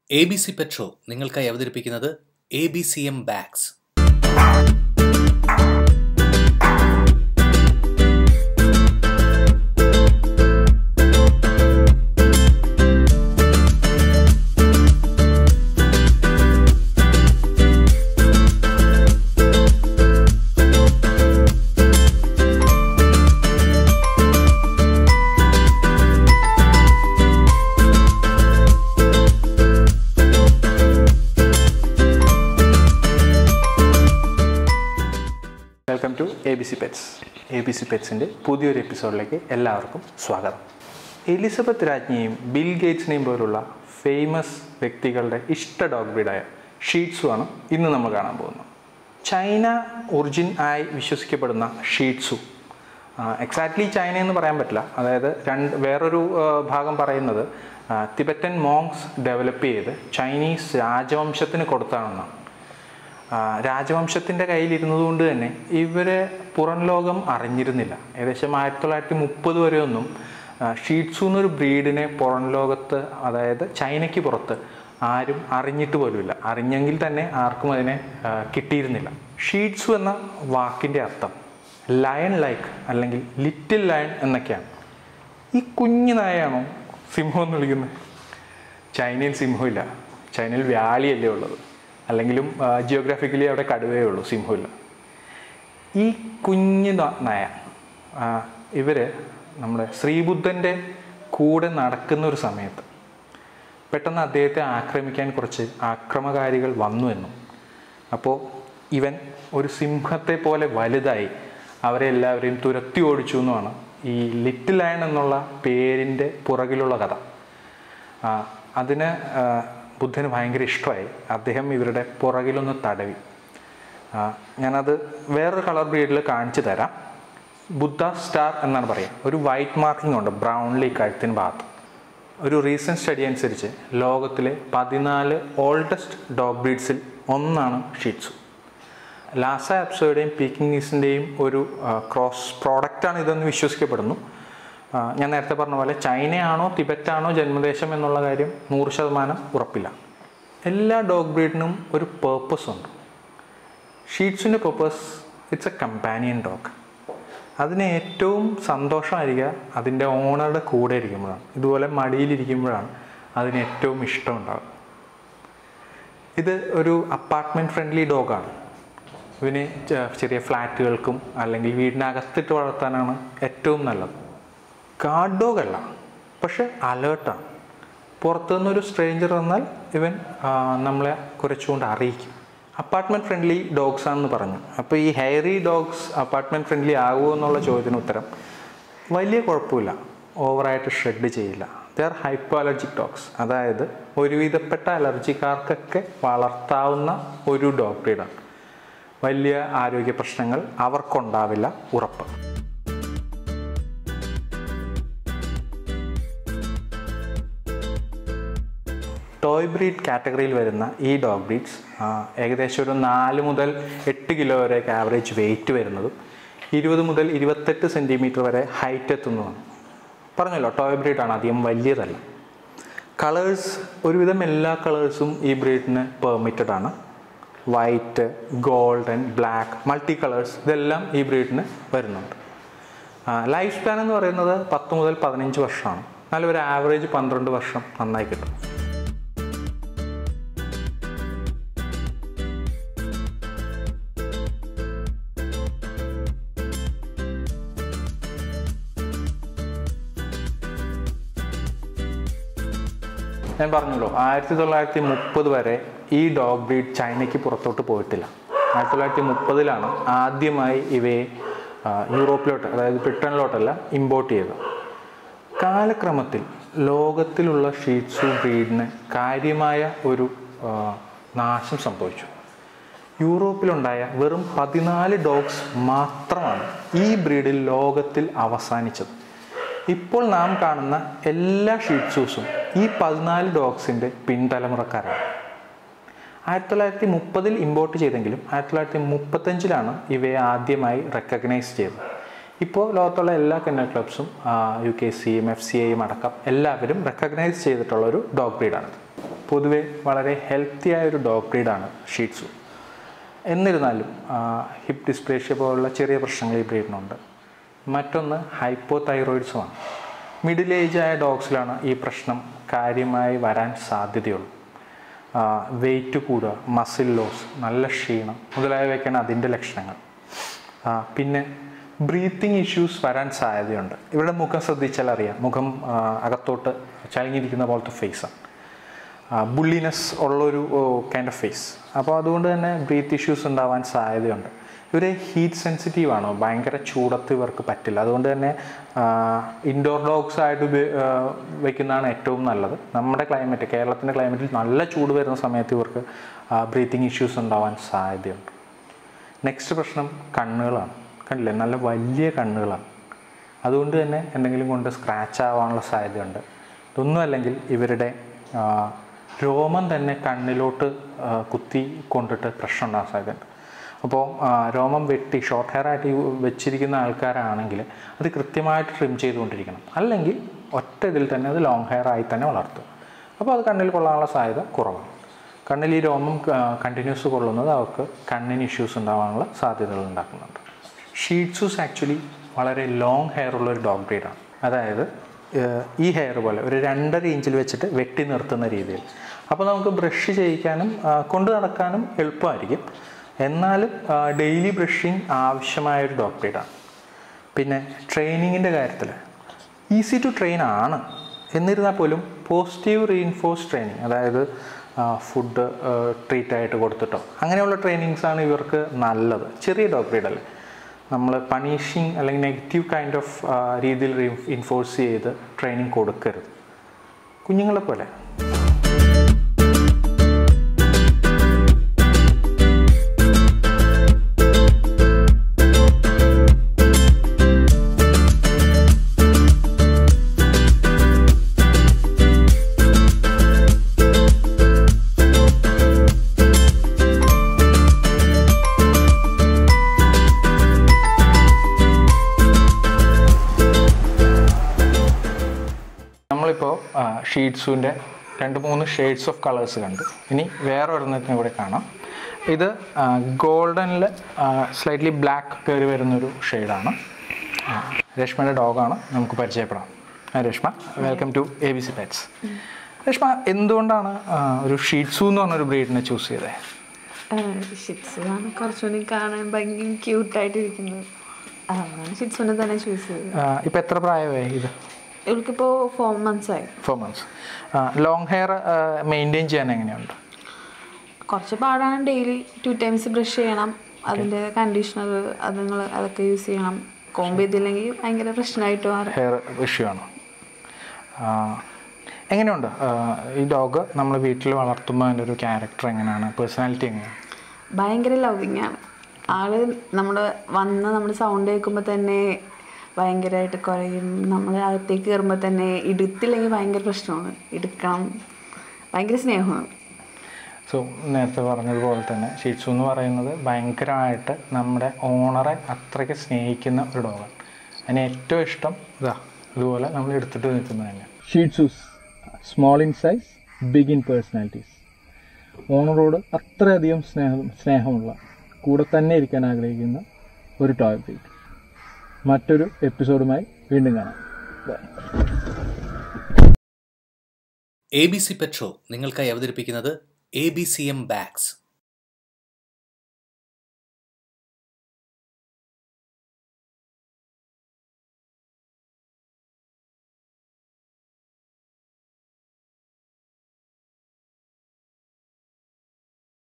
A B C Petro നിങ്ങൾക്കായി അവതരിപ്പിക്കുന്നത് A B C M bags welcome to A B C pets A B C പെറ്റ്സിൻ്റെ പുതിയൊരു എപ്പിസോഡിലേക്ക് എല്ലാവർക്കും സ്വാഗതം എലിസബത്ത് രാജ്ഞിയും ബിൽ ഗേറ്റ്സിനെയും പോലുള്ള ഫേമസ് വ്യക്തികളുടെ ഇഷ്ട ഡോഗ് ബ്രീഡായ ഷീറ്റ്സു ആണ് ഇന്ന് നമ്മൾ കാണാൻ പോകുന്നത് ചൈന ഒറിജിൻ ആയി വിശ്വസിക്കപ്പെടുന്ന ഷീറ്റ്സു എക്സാക്ട്ലി ചൈന എന്ന് പറയാൻ പറ്റില്ല അതായത് രണ്ട് വേറൊരു ആ, ഭാഗം പറയുന്നത് ആ, തിബറ്റൻ മോങ്സ് ഡെവലപ്പ് ചെയ്ത് ചൈനീസ് രാജവംശത്തിന് കൊടുത്താണെന്നാണ് ആ, രാജവംശത്തിൻ്റെ കയ്യിലിരുന്നതുകൊണ്ട് തന്നെ ഇവരെ പുറം ലോകം അറിഞ്ഞിരുന്നില്ല ഏകദേശം ആയിരത്തി തൊള്ളായിരത്തി മുപ്പത് വരെ ഒന്നും ഷീറ്റ്സു എന്നൊരു ബ്രീഡിനെ പുറം ലോകത്ത് അതായത് ചൈനയ്ക്ക് പുറത്ത് ആരും അറിഞ്ഞിട്ട് പോലുമില്ല അറിഞ്ഞെങ്കിൽ തന്നെ ആർക്കും അതിനെ ആ, കിട്ടിയിരുന്നില്ല ഷീറ്റ്സു എന്ന വാക്കിൻ്റെ അർത്ഥം ലയൺ ലൈക്ക് അല്ലെങ്കിൽ ലിറ്റിൽ ലയൺ എന്നൊക്കെയാണ് ഈ കുഞ്ഞു നായയാണോ സിംഹം എന്ന് വിളിക്കുന്നത് ചൈനയിൽ സിംഹമില്ല ചൈനയിൽ വ്യാളിയല്ലേ ഉള്ളത് അല്ലെങ്കിലും ജിയോഗ്രാഫിക്കലി അവിടെ കടുവേ ഉള്ളൂ സിംഹമില്ല ഈ കുഞ്ഞു ന- നായ ആ, ഇവര് നമ്മുടെ ശ്രീബുദ്ധൻ്റെ കൂടെ നടക്കുന്ന ഒരു സമയത്ത് പെട്ടെന്ന് അദ്ദേഹത്തെ ആക്രമിക്കാൻ കുറച്ച് ആക്രമകാരികൾ വന്നു എന്നും അപ്പോൾ ഇവൻ ഒരു സിംഹത്തെ പോലെ വലുതായി അവരെ എല്ലാവരെയും തുരത്തി ഓടിച്ചു എന്നുമാണ് ഈ ലിറ്റിൽ ലയൺ എന്നുള്ള പേരിൻ്റെ പുറകിലുള്ള കഥ ആ, അതിന് ആ, ബുദ്ധന് ഭയങ്കര ഇഷ്ടമായി അദ്ദേഹം ഇവരുടെ പുറകിലൊന്ന് തടവി ആ, ഞാനത് വേറൊരു കളർ ബ്രീഡിൽ കാണിച്ചു തരാം ബുദ്ധ സ്റ്റാർ എന്നാണ് പറയുക ഒരു വൈറ്റ് മാർക്കിംഗ് ഉണ്ട് ബ്രൗൺലി കഴുത്തിന് ഭാഗത്ത് ഒരു റീസെൻറ്റ് സ്റ്റഡി അനുസരിച്ച് ലോകത്തിലെ പതിനാല് ഓൾഡസ്റ്റ് ഡോഗ് ബ്രീഡ്സിൽ ഒന്നാണ് ഷീറ്റ്സു ലാസ ആപ്സോയുടെയും പീക്കിങ്ങീസിൻ്റെയും ഒരു ക്രോസ് പ്രോഡക്റ്റാണ് ഇതെന്ന് വിശ്വസിക്കപ്പെടുന്നു ആ, ഞാൻ നേരത്തെ പറഞ്ഞ പോലെ ചൈനയാണോ തിബറ്റാണോ ജന്മദേശം എന്നുള്ള കാര്യം നൂറ് ശതമാനം ഉറപ്പില്ല എല്ലാ ഡോഗ് ബ്രീഡിനും ഒരു പേർപ്പസ് ഉണ്ട് ഷീറ്റ്സിൻ്റെ purpose it's a companion dog അതിന് ഏറ്റവും സന്തോഷമായിരിക്കുക അതിൻ്റെ ഓണറുടെ കൂടെ ഇരിക്കുമ്പോഴാണ് ഇതുപോലെ മടിയിലിരിക്കുമ്പോഴാണ് അതിന് ഏറ്റവും ഇഷ്ടം ഉണ്ടാകുക ഇത് ഒരു അപ്പാർട്ട്മെൻറ്റ് ഫ്രണ്ട്ലി ഡോഗാണ് ഇവന് ചെ- ചെറിയ ഫ്ലാറ്റുകൾക്കും അല്ലെങ്കിൽ വീടിനകത്തിട്ട് വളർത്താനാണ് ഏറ്റവും നല്ലത് ഗാർഡ് ഡോഗ് അല്ല പക്ഷെ അലേർട്ടാണ് പുറത്തുനിന്നൊരു സ്ട്രേഞ്ചർ വന്നാൽ ഇവൻ ആ, നമ്മളെ കുറച്ചുകൊണ്ട് അറിയിക്കും അപ്പാർട്ട്മെൻറ്റ് ഫ്രണ്ട്ലി ഡോഗ്സ് ആണെന്ന് പറഞ്ഞു അപ്പോൾ ഈ ഹെയറി ഡോഗ്സ് അപ്പാർട്ട്മെൻറ്റ് ഫ്രണ്ട്ലി ആകുമോ എന്നുള്ള ചോദ്യത്തിന് ഉത്തരം വലിയ കുഴപ്പമില്ല ഓവറായിട്ട് ഷ്രെഡ് ചെയ്യില്ല they are hypo allergic dogs അതായത് ഒരുവിധപ്പെട്ട അലർജിക്കാർക്കൊക്കെ വളർത്താവുന്ന ഒരു ഡോഗ് ബ്രീഡാണ് വലിയ ആരോഗ്യ പ്രശ്നങ്ങൾ അവർക്കുണ്ടാവില്ല ഉറപ്പ് ടോയ് ബ്രീഡ് കാറ്റഗറിയിൽ വരുന്ന ഈ ഡോഗ് ബ്രീഡ്സ് ഏകദേശം ഒരു നാല് മുതൽ എട്ട് കിലോ വരെയൊക്കെ ആവറേജ് വെയിറ്റ് വരുന്നതും ഇരുപത് മുതൽ ഇരുപത്തെട്ട് സെൻറ്റിമീറ്റർ വരെ ഹൈറ്റ് എത്തുന്നതുമാണ് പറഞ്ഞല്ലോ ടോയ് ബ്രീഡാണ് അധികം വലിയതല്ല കളേഴ്സ് ഒരുവിധം എല്ലാ കളേഴ്സും ഈ ബ്രീഡിന് പെർമിറ്റഡ് ആണ് white golden black multi colours ഇതെല്ലാം ഈ ബ്രീഡിന് വരുന്നുണ്ട് ലൈഫ് സ്പാൻ എന്ന് പറയുന്നത് പത്ത് മുതൽ പതിനഞ്ച് വർഷമാണ് എന്നാലും ഒരു ആവറേജ് പന്ത്രണ്ട് വർഷം നന്നായി കിട്ടും ഞാൻ പറഞ്ഞല്ലോ ആയിരത്തി തൊള്ളായിരത്തി മുപ്പത് വരെ ഈ ഡോഗ് ബ്രീഡ് ചൈനയ്ക്ക് പുറത്തോട്ട് പോയിട്ടില്ല ആയിരത്തി തൊള്ളായിരത്തി മുപ്പതിലാണ് ആദ്യമായി ഇവയെ ആ, യൂറോപ്പിലോട്ട് അതായത് ബ്രിട്ടനിലോട്ടല്ല ഇമ്പോർട്ട് ചെയ്തത് കാലക്രമത്തിൽ ലോകത്തിലുള്ള ഷീറ്റ്സു ബ്രീഡിന് കാര്യമായ ഒരു ആ, നാശം സംഭവിച്ചു യൂറോപ്പിലുണ്ടായ വെറും പതിനാല് ഡോഗ്സ് മാത്രമാണ് ഈ ബ്രീഡിൽ ലോകത്തിൽ അവസാനിച്ചത് ഇപ്പോൾ നാം കാണുന്ന എല്ലാ ഷീറ്റ്സൂസും ഈ പതിനാല് ഡോഗ്സിൻ്റെ പിൻതലമുറക്കാരാണ് ആയിരത്തി തൊള്ളായിരത്തി മുപ്പതിൽ ഇമ്പോർട്ട് ചെയ്തെങ്കിലും ആയിരത്തി തൊള്ളായിരത്തി മുപ്പത്തഞ്ചിലാണ് ഇവയെ ആദ്യമായി റെക്കഗ്നൈസ് ചെയ്തത് ഇപ്പോൾ ലോകത്തുള്ള എല്ലാ കെന്നൽ ക്ലബ്സും യു കെ സിയും എഫ് സി ഐയും അടക്കം എല്ലാവരും റെക്കഗ്നൈസ് ചെയ്തിട്ടുള്ള ഒരു ഡോഗ് ബ്രീഡാണ് പൊതുവെ വളരെ ഹെൽത്തി ആയ ഒരു ഡോഗ് ബ്രീഡാണ് ഷീറ്റ്സു എന്നിരുന്നാലും ഹിപ്പ് ഡിസ്പ്ലേഷ്യ പോലുള്ള ചെറിയ പ്രശ്നങ്ങൾ ഈ ബ്രീഡിനുണ്ട് മറ്റൊന്ന് ഹൈപ്പോ തൈറോയിഡ്സുമാണ് മിഡിൽ ഏജ് ആയ ഡോഗ്സിലാണ് ഈ പ്രശ്നം കാര്യമായി വരാൻ സാധ്യതയുള്ളൂ വെയിറ്റ് കൂടുക മസിൽ ലോസ് നല്ല ക്ഷീണം മുതലായവയൊക്കെയാണ് അതിൻ്റെ ലക്ഷണങ്ങൾ ആ, പിന്നെ ബ്രീത്തിങ് ഇഷ്യൂസ് വരാൻ സാധ്യതയുണ്ട് ഇവരുടെ മുഖം ശ്രദ്ധിച്ചാൽ അറിയാം മുഖം ആ, അകത്തോട്ട് ചളിങ്ങിയിരിക്കുന്ന പോലത്തെ ഫേസാണ് ബുള്ളിനെസ് ഉള്ളൊരു കൈൻഡ് ഓഫ് ഫേസ് അപ്പോൾ അതുകൊണ്ട് തന്നെ ബ്രീത്ത് ഇഷ്യൂസ് ഉണ്ടാവാൻ സാധ്യതയുണ്ട് ഇവർ ഹീറ്റ് സെൻസിറ്റീവ് ആണോ ഭയങ്കര ചൂടത്ത് ഇവർക്ക് പറ്റില്ല അതുകൊണ്ട് തന്നെ ഇൻഡോർ ഡോഗ്സ് ആയിട്ട് ഉപയോ- ആ, വെക്കുന്നതാണ് ഏറ്റവും നല്ലത് നമ്മുടെ ക്ലൈമറ്റ് കേരളത്തിൻ്റെ ക്ലൈമറ്റിൽ നല്ല ചൂട് വരുന്ന സമയത്ത് ഇവർക്ക് ബ്രീത്തിങ് ഇഷ്യൂസ് ഉണ്ടാവാൻ സാധ്യതയുണ്ട് നെക്സ്റ്റ് പ്രശ്നം കണ്ണുകളാണ് കണ്ടില്ലേ നല്ല വലിയ കണ്ണുകളാണ് അതുകൊണ്ട് തന്നെ എന്തെങ്കിലും കൊണ്ട് സ്ക്രാച്ച് ആവാനുള്ള സാധ്യതയുണ്ട് ഇതൊന്നും അല്ലെങ്കിൽ ഇവരുടെ ആ, രോമം തന്നെ കണ്ണിലോട്ട് ആ, കുത്തി കൊണ്ടിട്ട് പ്രശ്നം ഉണ്ടാകാൻ സാധ്യതയുണ്ട് അപ്പോൾ ആ, രോമം വെട്ടി ഷോർട്ട് ഹെയർ ആയിട്ട് യു- വെച്ചിരിക്കുന്ന ആൾക്കാരാണെങ്കിൽ അത് കൃത്യമായിട്ട് ട്രിം ചെയ്തുകൊണ്ടിരിക്കണം അല്ലെങ്കിൽ ഒറ്റ ഇതിൽ തന്നെ അത് ലോങ് ഹെയർ ആയി തന്നെ വളർത്തും അപ്പോൾ അത് കണ്ണിൽ കൊള്ളാനുള്ള സാധ്യത കുറവാണ് കണ്ണിൽ ഈ രോമം കണ്ടിന്യൂസ് കൊള്ളുന്നത് അവർക്ക് കണ്ണിന് ഇഷ്യൂസ് ഉണ്ടാകാനുള്ള സാധ്യതകൾ ഉണ്ടാക്കുന്നുണ്ട് ഷീറ്റ്സൂസ് ആക്ച്വലി വളരെ ലോങ് ഹെയർ ഉള്ള ഒരു ഡോഗ് ബ്രീഡാണ് അതായത് ഏഹ്, ഈ ഹെയർ പോലെ ഒരു രണ്ടര ഇഞ്ചിൽ വെച്ചിട്ട് വെട്ടി നിർത്തുന്ന രീതിയിൽ അപ്പോൾ നമുക്ക് ബ്രഷ് ചെയ്യിക്കാനും ആ, കൊണ്ടു നടക്കാനും എളുപ്പമായിരിക്കും എന്നാലും ഡെയിലി ബ്രഷിങ് ആവശ്യമായ ഒരു ഡോഗ് ബ്രീഡാണ് പിന്നെ ട്രെയിനിങ്ങിൻ്റെ കാര്യത്തിൽ ഈസി ടു ട്രെയിൻ ആണ് എന്നിരുന്നാൽ പോലും പോസിറ്റീവ് റീഇൻഫോഴ്സ് ട്രെയിനിങ് അതായത് ഫുഡ് ട്രീറ്റ് ആയിട്ട് കൊടുത്തിട്ടോ അങ്ങനെയുള്ള ട്രെയിനിങ്സ് ആണ് ഇവർക്ക് നല്ലത് ചെറിയ ഡോഗ് ബ്രീഡ് അല്ലേ നമ്മൾ പണിഷിങ് അല്ലെങ്കിൽ നെഗറ്റീവ് കൈൻഡ് ഓഫ് രീതിയിൽ ഇൻഫോഴ്സ് ചെയ്ത് ട്രെയിനിങ് കൊടുക്കരുത് കുഞ്ഞുങ്ങളെ പോലെ നമ്മളിപ്പോൾ ഷീറ്റ്സുവിൻ്റെ രണ്ട് മൂന്ന് ഷെയ്ഡ്സ് ഓഫ് കളേഴ്സ് കണ്ടു ഇനി വേറെ ഒരെണ്ണത്തിനും കൂടെ കാണാം ഇത് ഗോൾഡനിൽ സ്ലൈറ്റ്ലി ബ്ലാക്ക് കയറി വരുന്നൊരു ഷെയ്ഡാണ് രേഷ്മയുടെ ഡോഗാണ് നമുക്ക് പരിചയപ്പെടാം ആ, Reshma welcome to A B C pets Reshma എന്തുകൊണ്ടാണ് ആ, ഒരു ഷീറ്റ്സു എന്ന് പറഞ്ഞൊരു ബ്രീഡിനെ ചൂസ് ചെയ്തത് ഷിറ്റ്സുമാണ് കുറച്ചുകൂടി കാണാൻ ഭയങ്കര ക്യൂട്ടായിട്ടിരിക്കുന്നത് അതാണ് ഷിറ്റ്സുവിനെ തന്നെ ചൂസ് ചെയ്തത് ഇപ്പം എത്ര പ്രായമായി ഇത് ഇവൾക്കിപ്പോൾ ഫോർ മന്ത്സ് ആയി four months long hair maintain ചെയ്യാൻ എങ്ങനെയുണ്ട് കുറച്ച് പാടാണ് ഡെയിലി ടു ടൈംസ് ബ്രഷ് ചെയ്യണം അതിൻ്റെ കണ്ടീഷണർ അതുങ്ങൾ അതൊക്കെ യൂസ് ചെയ്യണം കോമ്പ് ചെയ്തില്ലെങ്കിൽ ഭയങ്കര പ്രശ്നമായിട്ട് മാറും ഹെയർ ഇഷ്യൂ ആണ് ആ, എങ്ങനെയുണ്ട് ആ, ഈ ഡോഗ് നമ്മൾ വീട്ടിൽ വളർത്തുമ്പോൾ അതിൻ്റെ ഒരു ക്യാരക്ടർ എങ്ങനെയാണ് പേഴ്സണാലിറ്റി എങ്ങനെയാണ് ഭയങ്കര ലവിങ് ആണ് ആള് നമ്മൾ വന്ന് നമ്മൾ സൗണ്ട് കേൾക്കുമ്പോൾ തന്നെ ഭയങ്കരമായിട്ട് കുറയും നമ്മൾ അകത്തേക്ക് കയറുമ്പോൾ തന്നെ ഇടുത്തില്ലെങ്കിൽ ഭയങ്കര പ്രശ്നമാണ് എടുക്കണം ഭയങ്കര സ്നേഹമാണ് സോ നേരത്തെ പറഞ്ഞതുപോലെ തന്നെ ഷീറ്റ്സു എന്ന് പറയുന്നത് ഭയങ്കരമായിട്ട് നമ്മുടെ ഓണറെ അത്രയ്ക്ക് സ്നേഹിക്കുന്ന ഒരു ഡോഗാണ് അതിന് ഏറ്റവും ഇഷ്ടം ഇതാ ഇതുപോലെ നമ്മൾ എടുത്തിട്ട് നിൽക്കുന്നത് തന്നെ Shih Tzus small in size big in personalities ഓണറോട് അത്രയധികം സ്നേഹം സ്നേഹമുള്ള കൂടെ തന്നെ ഇരിക്കാൻ ആഗ്രഹിക്കുന്ന ഒരു ടോയ് ബ്രീഡ് മറ്റൊരു എപ്പിസോഡുമായി വീണ്ടും കാണാം bye A B C Petro നിങ്ങൾക്കായി അവതരിപ്പിക്കുന്നത് A B C M bags